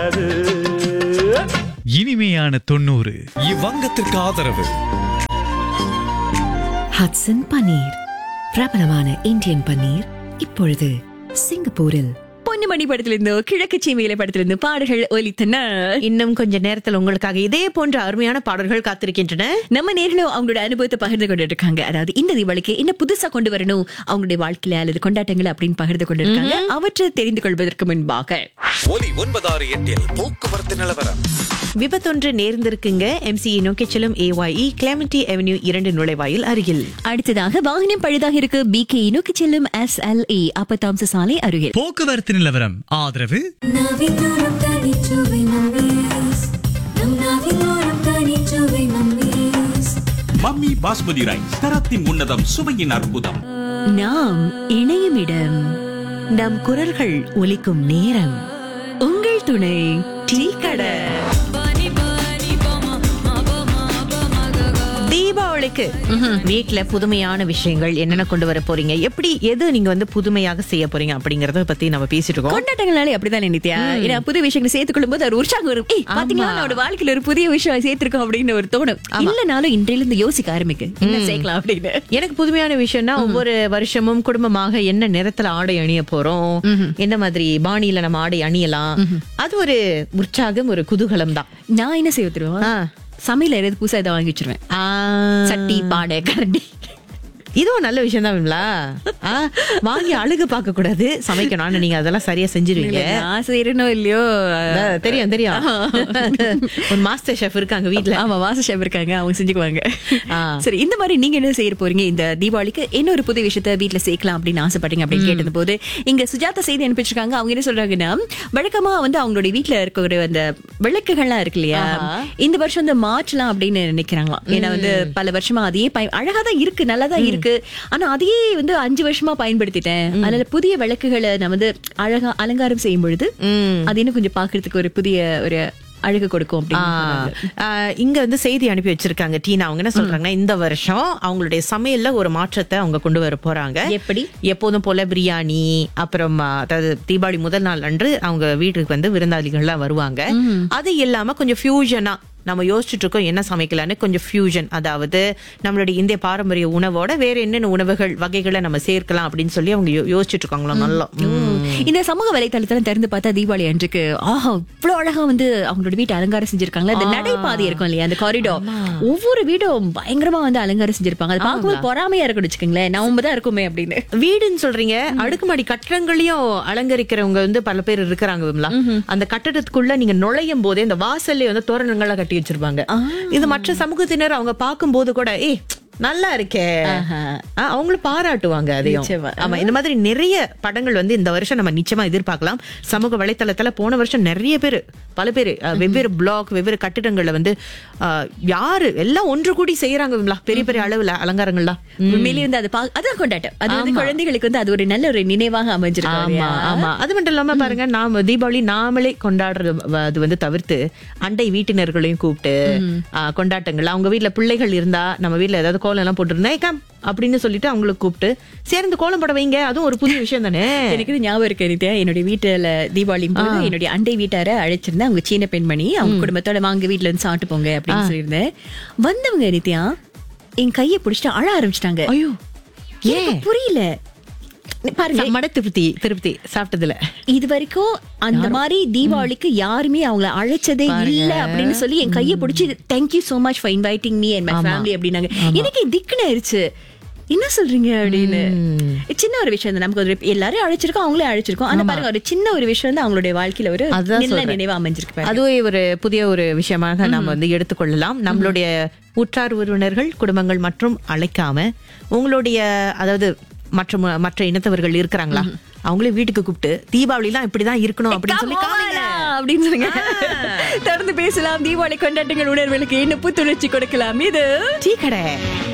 இனிமையான தொண்ணூறு இவ்வங்கத்திற்கு ஆதரவு ஹட்சன் பன்னீர் பிரபலமான இந்தியன் பன்னீர் இப்பொழுது சிங்கப்பூரில் பொன்னிமணி படத்திலிருந்தோ கிழக்கு சீமையில படத்திலிருந்து பாடல்கள் ஒலித்தன இன்னும் கொஞ்ச நேரத்தில் உங்களுக்காக இதே போன்ற அருமையான பாடல்கள் காத்திருக்கின்றன நம்ம நேர்களும் அவங்களோட அனுபவத்தை பகிர்ந்து கொண்டு இருக்காங்க அதாவது இந்த தீபாவளிக்கு என்ன புதுசா கொண்டு வரணும் அவங்களுடைய வாழ்க்கையில அல்லது கொண்டாட்டங்கள் அப்படின்னு பகிர்ந்து கொண்டு இருக்காங்க அவற்றை தெரிந்து கொள்வதற்கு முன்பாக ஒலி ஒன்பதாறு எட்டில் போக்குவரத்து நிலவரம் விபத்தொன்று நேர்ந்திருக்குங்க எம்சிஇ நோக்கி செல்லும் ஏஒய்இ கிளெமெண்டி அவென்யூ இரண்டு நுழைவாயில் அருகில் அடுத்ததாக வாகனம் பழுதாக இருக்கு பி கே நோக்கி செல்லும் எஸ் எல் ஏ அப்பத்தாம்ச சாலை அருகில் போக்குவரத்து நிலவரம் ஆதரவு நாவிலோரம் தனிச்சுவை மம்மீஸ் நம் நாவிலோரம் தனிச்சுவை மம்மீஸ் மம்மி பாஸ்மதி ரைஸ் தரத்தின் உன்னதம் சுவையின் அற்புதம் நாம் இணையும் இடம் நம் குரல்கள் ஒலிக்கும் நேரம் உங்கள் துணை டீ கடை தீபாவளிக்கு வீட்ல புதுமையான விஷயங்கள் என்னென்ன கொண்டு வர போறீங்க எப்படி எது நீங்க வந்து புதுமையாக செய்ய போறீங்க அப்படிங்கறத பத்தி நம்ம பேசிட்டு இருக்கோம் கொண்டாட்டங்கள்னாலே அப்படிதான் நினைத்தியா ஏன்னா புது விஷயங்களை சேர்த்துக் கொள்ளும் போது ஒரு உற்சாகம் வரும் ஏய் பாத்தீங்களா நம்மளோட வாழ்க்கையில ஒரு புதிய விஷயம் சேர்த்திருக்கோம் அப்படின்னு ஒரு தோணும் இல்லனாலும் இன்றையில இருந்து யோசிக்க ஆரம்பிக்கு என்ன சேர்க்கலாம் அப்படின்னு எனக்கு புதுமையான விஷயம்னா ஒவ்வொரு வருஷமும் குடும்பமாக என்ன நிறத்துல ஆடை அணிய போறோம் என்ன மாதிரி பாணியில நம்ம ஆடை அணியலாம் அது ஒரு உற்சாகம் ஒரு குதூகலம் தான் நான் என்ன செய்ய தெரியுமா ஆ. சமையல ஏதாவது புதுசா ஏதாவது வாங்கி வச்சிருவேன் சட்டி பாடை கரண்டி இதுவும் நல்ல விஷயம் தான் விமலா ஆ, வாங்கி அழுகு பார்க்க கூடாது சமைக்கணும் ஆனா நீங்க அதெல்லாம் சரியா செஞ்சிருவீங்க நான் செய்யறனோ இல்லையோ அஹ், தெரியும் தெரியும் ஒரு மாஸ்டர் ஷெஃப் இருக்காங்க வீட்ல ஆமா வாச ஷெஃப் இருக்காங்க அவங்க செஞ்சுக்குவாங்க ஆ. சரி இந்த மாதிரி நீங்க என்ன செய்ய போறீங்க இந்த தீபாவளிக்கு என்ன ஒரு புது விஷயத்த வீட்ல சேர்க்கலாம் அப்படின்னு ஆசைப்பட்டீங்க அப்படின்னு கேட்டது போது இங்க சுஜாதா செய்தி அனுப்பிச்சிருக்காங்க அவங்க என்ன சொல்றாங்கன்னா வழக்கமா வந்து அவங்களுடைய வீட்ல இருக்க ஒரு அந்த விளக்குகள்லாம் இருக்கு இல்லையா இந்த வருஷம் வந்து மாற்றலாம் அப்படின்னு நினைக்கிறாங்களாம் ஏன்னா வந்து பல வருஷமா அதையே பயன் அழகா தான் இருக்கு நல்லா தான் இருக்கு ஆனா அதையே வந்து அஞ்சு வருஷமா பயன்படுத்திட்டேன் அதனால புதிய விளக்குகளை நான் வந்து அழகா அலங்காரம் செய்யும் பொழுது அது இன்னும் கொஞ்சம் பாக்குறதுக்கு ஒரு புதிய ஒரு அழகு கொடுக்கும் அப்படின்னு சொல்றாங்க. ஆ, இங்க வந்து செய்தி அனுப்பி வச்சிருக்காங்க டீனா அவங்க என்ன சொல்றாங்கன்னா இந்த வருஷம் அவங்களுடைய சமையல்ல ஒரு மாற்றத்தை அவங்க கொண்டு வர போறாங்க எப்படி? எப்போதும் போல பிரியாணி அப்புறம் ஆ, அதாவது தீபாவளி முதல் நாள் அன்று அவங்க வீட்டுக்கு வந்து விருந்தாளிகள்லாம் வருவாங்க அது இல்லாம கொஞ்சம் ஃபியூஷனா நம்ம யோசிச்சுட்டு இருக்கோம் என்ன சமைக்கலாம்னு கொஞ்சம் ஃபியூஷன் அதாவது நம்மளுடைய இந்திய பாரம்பரிய உணவோட வேற என்னென்ன உணவுகள் வகைகளை நம்ம சேர்க்கலாம் அப்படின்னு சொல்லி அவங்க யோ- யோசிச்சுட்டு இருக்காங்களா நல்லா ம். இந்த சமூக வலைத்தளத்துல திறந்து பார்த்தா தீபாவளி அன்றைக்கு ஆஹா இவ்வளவு அழகா வந்து அவங்களோட வீட்டு அலங்காரம் செஞ்சிருக்காங்களா இந்த நடைபாதை இருக்கும் இல்லையா அந்த காரிடோர் ஒவ்வொரு வீடும் பயங்கரமா வந்து அலங்காரம் செஞ்சிருப்பாங்க அது பார்க்கும்போது பொறாமையா இருக்கும்னு வச்சுக்கோங்களேன் நம்ம தான் இருக்குமே அப்படின்னு வீடுன்னு சொல்றீங்க அடுக்குமாடி கட்டடங்களையும் அலங்கரிக்கிறவங்க வந்து பல பேர் இருக்கிறாங்க விமலா அந்த கட்டடத்துக்குள்ள நீங்க நுழையும் போதே இந்த வாசல்ல வந்து தோரணங்களா கட்டி வச்சிருப்பாங்க இது மற்ற சமூகத்தினர் அவங்க பார்க்கும்போது கூட ஏய் நல்லா இருக்கே ஆ, அவங்களும் பாராட்டுவாங்க அதையும் நிச்சயமா. ஆமா இந்த மாதிரி நிறைய படங்கள் வந்து இந்த வருஷம் நம்ம நிச்சயமா எதிர்பார்க்கலாம் சமூக வலைத்தளத்துல போன வருஷம் நிறைய பேர் பல பேர் வெவ்வேறு பிளாக் வெவ்வேறு கட்டிடங்கள்ல வந்து ஆ, யாரு எல்லாம் ஒன்று கூடி செய்யறாங்க விமலா பெரிய பெரிய அளவுல அலங்காரங்கள்லாம் உண்மையிலேயே வந்து அது பா அதான் கொண்டாட்டம் அது வந்து குழந்தைகளுக்கு வந்து அது ஒரு நல்ல ஒரு நினைவாக அமைஞ்சிருக்கும் ஆமா இல்லையா? ஆமா அது மட்டும் இல்லாம பாருங்க நாம தீபாவளி நாமளே கொண்டாடுறது வ- அது வந்து தவிர்த்து அண்டை வீட்டினர்களையும் கூப்பிட்டு ஆ, கொண்டாட்டங்கள் அவங்க வீட்ல பிள்ளைகள் இருந்தா நம்ம வீட்ல ஏதாவது கோலம் எல்லாம் போட்டுருந்தா "ஏய், கம் அப்படின்னு சொல்லிட்டு அவங்களுக்கு கூப்பிட்டு சேர்ந்து கோலம் போட வைங்க அதுவும் ஒரு புதிய விஷயம் தானே எனக்கு இது ஞாபகம் இருக்கு நித்யா என்னுடைய வீட்டுல தீபாவளி போது என்னுடைய அண்டை வீட்டார அழைச்சிருந்தேன் அவங்க சீன பெண்மணி அவங்க குடும்பத்தோட வாங்க வீட்டுல இருந்து சாப்பிட்டு போங்க அப்படின்னு சொல்லியிருந்தேன் வந்தவங்க நித்யா என் கையை பிடிச்சிட்டு அழ ஆரம்பிச்சிட்டாங்க ஐயோ எனக்கு புரியல பாருங்க மட திருப்தி திருப்தி சாப்பிட்டதுல இது வரைக்கும் அந்த மாதிரி தீபாவளிக்கு யாருமே அவங்கள அழைச்சதே இல்ல அப்படின்னு சொல்லி என் கையை பிடிச்சி thank you so much for inviting me and my family அப்படின்னாங்க எனக்கு திக்குன்னு ஆயிருச்சு என்ன சொல்றீங்க அப்படின்னு சின்ன ஒரு விஷயம் தான் நமக்கு ஒரு எல்லாரும் அழைச்சிருக்கோம் அவங்களே அழைச்சிருக்கோம் ஆனா பாருங்க ஒரு சின்ன ஒரு விஷயம் தான் அவங்களுடைய வாழ்க்கையில ஒரு அதுதான் நல்ல சொல்றேன். நினைவா அமைஞ்சிருக்கு பாருங்க. அதுவே ஒரு புதிய ஒரு விஷயமாக நாம வந்து எடுத்துக்கொள்ளலாம் நம்மளுடைய உற்றார் உறவினர்கள் குடும்பங்கள் மற்றும் அழைக்காம உங்களுடைய அதாவது மற்ற ம- மற்ற இனத்தவர்கள் இருக்கிறாங்களா அவங்களே வீட்டுக்கு கூப்பிட்டு தீபாவளிலாம் இப்படிதான் இருக்கணும் அப்படின்னு சொல்லி Come on, காமிங்க. அப்படின்னு சொல்லுங்க தொடர்ந்து பேசலாம் தீபாவளி கொண்டாட்டங்கள் உணர்வுகளுக்கு என்ன புத்துணர்ச்சி கொடுக்கலாம் இது டீ கடை